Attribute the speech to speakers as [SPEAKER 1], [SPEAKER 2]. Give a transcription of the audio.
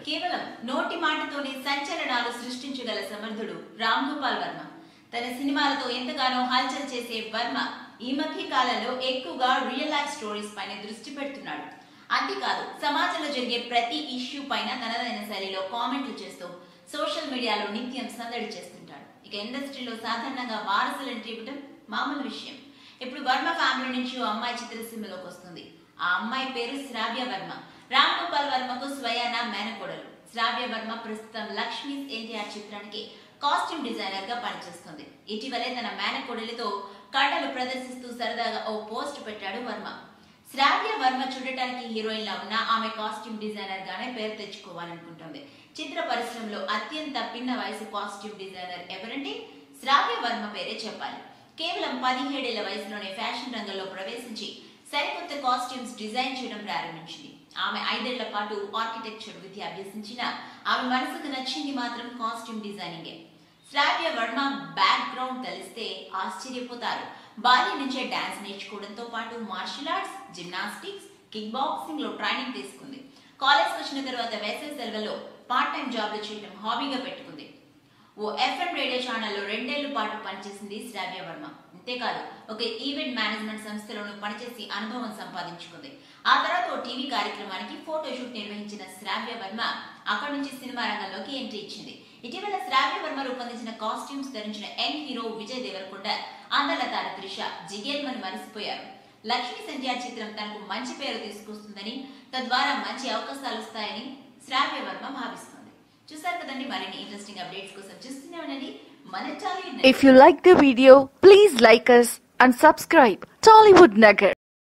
[SPEAKER 1] కేవలం నోటి మాటతోనే సంచలనాలు సృష్టించగల సమర్థుడు రామ్ గోపాల్ వర్మ తన సినిమాలతో ఎంతగానో హల్చల్ చేసే వర్మ ఈ మధ్య కాలంలో ఎక్కువగా రియల్ లైఫ్ స్టోరీస్ పైన దృష్టి పెడుతున్నాడు అంతేకాదు సమాజంలో జరిగే ప్రతి ఇష్యూ పైన తనదైన శైలిలో కామెంట్లు చేస్తూ సోషల్ మీడియాలో నిత్యం సందడి చేస్తుంటాడు ఇక ఇండస్ట్రీలో సాధారణంగా వారసులు ఎంట్రీ ఇవ్వడం మామూలు విషయం ఇప్పుడు వర్మ ఫ్యామిలీ నుంచి ఓ అమ్మాయి చిత్రసీమలోకి వస్తుంది ఆ అమ్మాయి పేరు శ్రావ్య వర్మ రామ్ గోపాల్ వర్మకు స్వయాన మేనకోడలు శ్రావ్య వర్మ ప్రస్తుతం లక్ష్మీస్ ఎన్టీఆర్ చిత్రానికి కాస్ట్యూమ్ డిజైనర్ గా పనిచేస్తుంది ఇటీవలే తన మేనకోడలితో కళ్ళలు ప్రదర్శిస్తూ సరదాగా ఓ పోస్ట్ పెట్టాడు వర్మ శ్రావ్య వర్మ చూడటానికి హీరోయిన్ లా ఉన్న ఆమె కాస్ట్యూమ్ డిజైనర్ గానే పేరు తెచ్చుకోవాలనుకుంటుంది చిత్ర పరిశ్రమలో అత్యంత పిన్న వయసు కాస్ట్యూమ్ డిజైనర్ ఎవరంటే శ్రావ్య వర్మ పేరే చెప్పాలి కేవలం పదిహేడేళ్ల వయసులోనే ఫ్యాషన్ రంగంలో ప్రవేశించి సరికొత్త కాస్ట్యూమ్స్ డిజైన్ చేయడం ప్రారంభించింది ఆమె ఐదేళ్ల పాటు ఆర్కిటెక్చర్ విద్య అభ్యసించిన ఆమె మనసుకు నచ్చింది మాత్రం కాస్ట్యూమ్ డిజైనింగే శ్రావ్య వర్మ బ్యాక్ గ్రౌండ్ తెలిస్తే ఆశ్చర్యపోతారు బాల్యం నుంచే డాన్స్ నేర్చుకోవడంతో పాటు martial arts gymnastics kick boxing లో ట్రైనింగ్ తీసుకుంది కాలేజ్ వచ్చిన తర్వాత వేసవి సెలవుల్లో పార్ట్ టైం జాబ్లు చేయడం హాబీగా పెట్టుకుంది ఓ ఎఫ్ఎం రేడియో ఛానల్లో రెండేళ్ల పాటు పనిచేసింది శ్రావ్య వర్మ అంతేకాదు ఒక ఈవెంట్ మేనేజ్మెంట్ సంస్థలోనూ పనిచేసి అనుభవం సంపాదించుకుంది ఆ తర్వాత ఓ టీవీ కార్యక్రమానికి ఫోటోషూట్ నిర్వహించిన శ్రావ్య వర్మ అక్కడి నుంచి సినిమా రంగంలోకి ఎంట్రీ ఇచ్చింది ఇటీవల శ్రావ్య వర్మ రూపొందించిన కాస్ట్యూమ్స్ ధరించిన యంగ్ హీరో విజయ్ దేవరకొండ అందలతార త్రిష జిగేల్మని మరిసిపోయారు లక్ష్మీ సంధ్యార్ చిత్రం తనకు మంచి పేరు తీసుకొస్తుందని తద్వారా మంచి అవకాశాలు వస్తాయని శ్రావ్య వర్మ భావిస్తోంది చూసారు కదండి మరిన్ని ఇంట్రెస్టింగ్ అప్డేట్స్ కోసం చూస్తూనే ఉండండి మన Tollywood
[SPEAKER 2] If you like the video, please like us and subscribe Tollywood Nagar.